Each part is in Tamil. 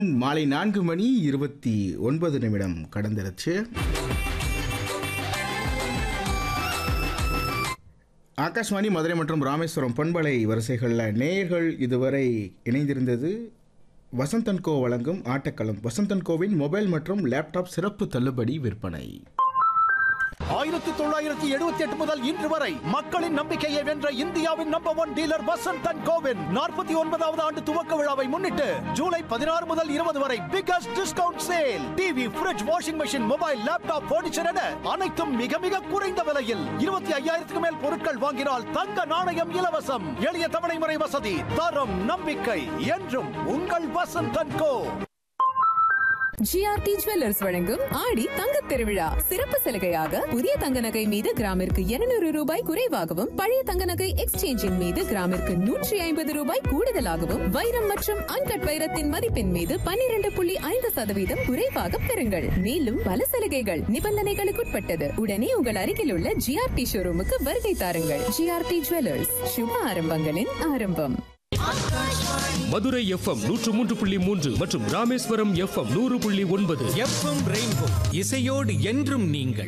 மாலை நான்கு மணி இருபத்தி ஒன்பது நிமிடம் கடந்துருச்சு ஆகாஷ்வாணி மதுரை மற்றும் ராமேஸ்வரம் பண்பலை வரிசைகளில் நேயர்கள் இதுவரை இணைந்திருந்தது வசந்தன் கோ வழங்கும் ஆட்டக்களம் வசந்தன் கோவின் மொபைல் மற்றும் லேப்டாப் சிறப்பு தள்ளுபடி விற்பனை ஆயிரத்தி தொள்ளாயிரத்தி எழுபத்தி எட்டு முதல் இன்று வரை மக்களின் நம்பிக்கையை வென்ற இந்தியாவின் number one dealer Vasanth and கோவின் நாற்பத்தி ஒன்பதாவது ஆண்டு துவக்க விழாவை முன்னிட்டு ஜூலை பதினாறு முதல் இருபது வரை biggest discount sale TV fridge washing machine mobile laptop furniture என அனைத்தும் மிக மிக குறைந்த விலையில் இருபத்தி ஐயாயிரத்துக்கு மேல் பொருட்கள் வாங்கினால் தங்க நாணயம் இலவசம் எளிய தவணை முறை வசதி தரம் நம்பிக்கை என்றும் உங்கள் Vasanth and co GRT jewellers வழங்கும் ஆடி தங்கத் திருவிழா சிறப்பு சலுகையாக புதிய தங்க நகை மீது கிராமிற்கு 200 ரூபாய் குறைவாகவும் பழைய தங்க நகை எக்ஸ்சேஞ்சின் மீது கிராமிற்கு நூற்றி ஐம்பது ரூபாய் கூடுதலாகவும் வைரம் மற்றும் அன்கட் வைரத்தின் மதிப்பின் மீது 12.5% புள்ளி ஐந்து சதவீதம் குறைவாக பெறுங்கள் மேலும் பல சலுகைகள் நிபந்தனைகளுக்குட்பட்டது உடனே உங்கள் அருகில் உள்ள ஜிஆர்டி ஷோரூமுக்கு வருகை தாருங்கள் ஜிஆர்டி ஜுவல்லர்ஸ் சுப ஆரம்பங்களின் ஆரம்பம் மதுரை எஃப்எம் நூற்று மூன்று புள்ளி மூன்று மற்றும் ராமேஸ்வரம் எஃப்எம் நூறு புள்ளி ஒன்பது எஃப்எம் ரெயின்போ இசையோடு என்றும் நீங்கள்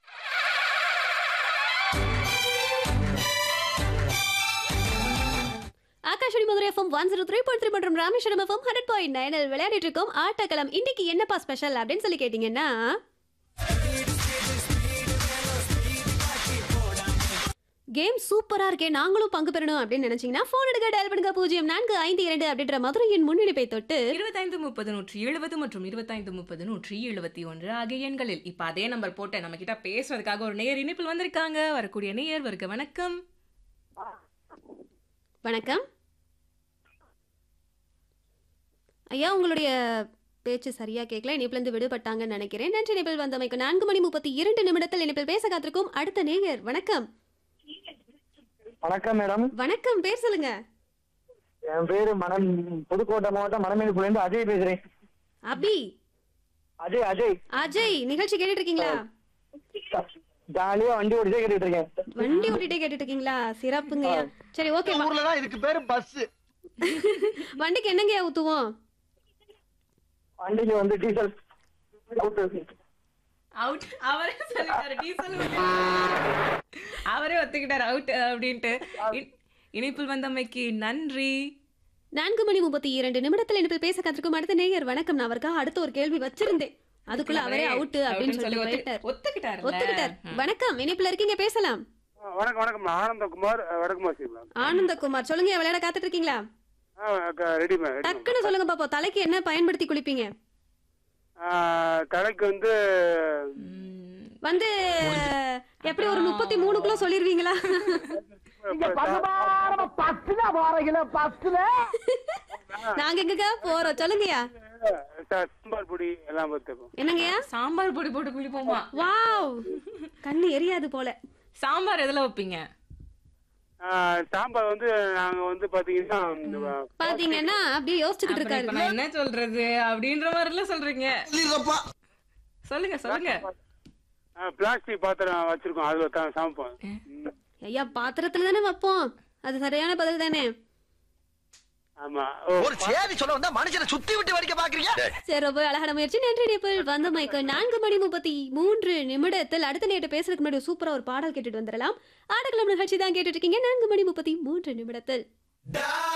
Akashvani Madurai FM one zero three point three மற்றும் ராமேஸ்வரம் எஃப்எம் ஹண்ட்ரட் பாயிண்ட் நைனில் விளையாடிட்டு இருக்கோம் ஆட்டக்களம் இன்னைக்கு என்னப்பா ஸ்பெஷல் அப்படின்னு சொல்லி கேட்டீங்கன்னா கேம் சூப்பரா இருக்கே நாங்களும் பங்கு பெறணும் அப்படின்னு நினைச்சீங்கன்னா போன் எடுக்க டயல் பண்ணுங்க பூஜ்ஜியம் நான்கு ஐந்து இரண்டு அப்படின்ற மதுரையின் முன்னிணைப்பை தொட்டு இருபத்தைந்து முப்பது நூற்றி எழுபது மற்றும் இருபத்தைந்து முப்பது நூற்றி எழுபத்தி ஒன்று ஆகிய எண்களில் இப்ப அதே நம்பர் போட்டு நம்ம கிட்ட பேசுறதுக்காக ஒரு நேயர் இணைப்பில் வந்திருக்காங்க வரக்கூடிய நேயர் வருக வணக்கம் வணக்கம் ஐயா உங்களுடைய பேச்சு சரியா கேட்கல இணைப்பிலிருந்து விடுபட்டாங்கன்னு நினைக்கிறேன் நன்றி இணைப்பில் வந்தமைக்கு நான்கு மணி முப்பத்தி இரண்டு நிமிடத்தில் இணைப்பில் பேச காத்திருக்கும் அடுத்த நேயர் வணக்கம் வணக்கம் மேடம் வணக்கம் பேர் சொல்லுங்க என் பேரு மணம் புதுக்கோட்டை மாவட்டம் மணமேலிப்புலேருந்து அஜய் பேசுறேன் அபி அஜய் அஜய் அஜய் நிகழ்ச்சி கேட்டுட்டு இருக்கீங்களா ஜாலியா வண்டி ஓடிச்சே கேட்டுட்டு இருக்கேன் வண்டி ஓட்டிட்டே கேட்டுட்டு இருக்கீங்களா சிறப்புங்கய்யா சரி ஓகே ஊர்ல தான் இதுக்கு பேரு பஸ் வண்டிக்கு என்னங்கய்யா ஊத்துவோம் வண்டிக்கு வந்து டீசல் அவுட் அவரே சொல்லிட்டாரு டீசல் அவரே ஒத்துக்கிட்டாரு அவுட் அப்படின்ட்டு இ- இணைப்பில் வந்தமைக்கு நன்றி நான்கு மணி முப்பத்தி இரண்டு நிமிடத்தில் இணைப்பில் பேச காத்திருக்கும் அடுத்த நேயர் வணக்கம் நான் அவருக்காக அடுத்த ஒரு கேள்வி வச்சிருந்தேன் அதுக்குள்ள அவரே அவுட் அப்படின்னு சொல்லி ஒத்து- போயிட்டார் ஒத்துக்கிட்டாரு ஒத்துக்கிட்டார் வணக்கம் இணைப்புல இருக்கீங்க பேசலாம் வணக்கம் வணக்கம் நான் ஆனந்தகுமார் வடக்குமார் மேம் ஆனந்தகுமார் சொல்லுங்க விளையாட காத்துட்டு இருக்கீங்களா ரெடி மேம் டக்குன்னு சொல்லுங்க பாப்போம் தலைக்கு என்ன பயன்படுத்தி குளிப்பீங்க தலைக்கு வந்து வந்து எப்படி ஒரு முப்பத்தி மூணுக்குள்ள சொல்லிருவீங்களா பஸ்ல வாரகில பஸ்ல நாங்க எங்கக்கா போறோம் சொல்லுங்கய்யா சாம்பார் பொடி எல்லாம் பார்த்துப்போம் என்னங்கய்யா சாம்பார் பொடி போட்டு குளிப்போமா வாவ் கண்ணு எரியாது போல சாம்பார் எதுல வைப்பீங்க சாம்பார் வந்து நாங்க வந்து பாத்தீங்கன்னா இந்த, பாத்தீங்கன்னா அப்படியே யோசிச்சுக்கிட்டு அப்புறம் இப்ப இருக்காரு நான் என்ன சொல்றது அப்படின்ற மாதிரிலாம் சொல்றீங்க சொல்லுங்க சொல்லுங்க ஆ, பிளாஸ்டிக் பாத்திரம் வச்சிருக்கோம் அதுல தான் சமைப்போம் ம், ஐயா பாத்திரத்துல தானே வைப்போம் அது சரியான பதில் தானே ஆமா ஓ, ஒரு சேதி சொல்ல வந்தா மனுஷனை சுத்தி விட்டு வடிக்க பாக்குறீங்க சரி ரொம்ப அழகான முயற்சி நன்றி நேபிள் வந்த மைக்கு நான்கு மணி முப்பத்தி மூன்று நிமிடத்தில் அடுத்த நேற்று பேசுறதுக்கு முன்னாடி சூப்பரா ஒரு பாடல் கேட்டுட்டு வந்துடலாம் ஆடக்கலாம் நிகழ்ச்சி தான் கேட்டுட்டு இருக்கீங்க நான்கு மணி முப்பத்தி மூன்று நிமிடத்தில்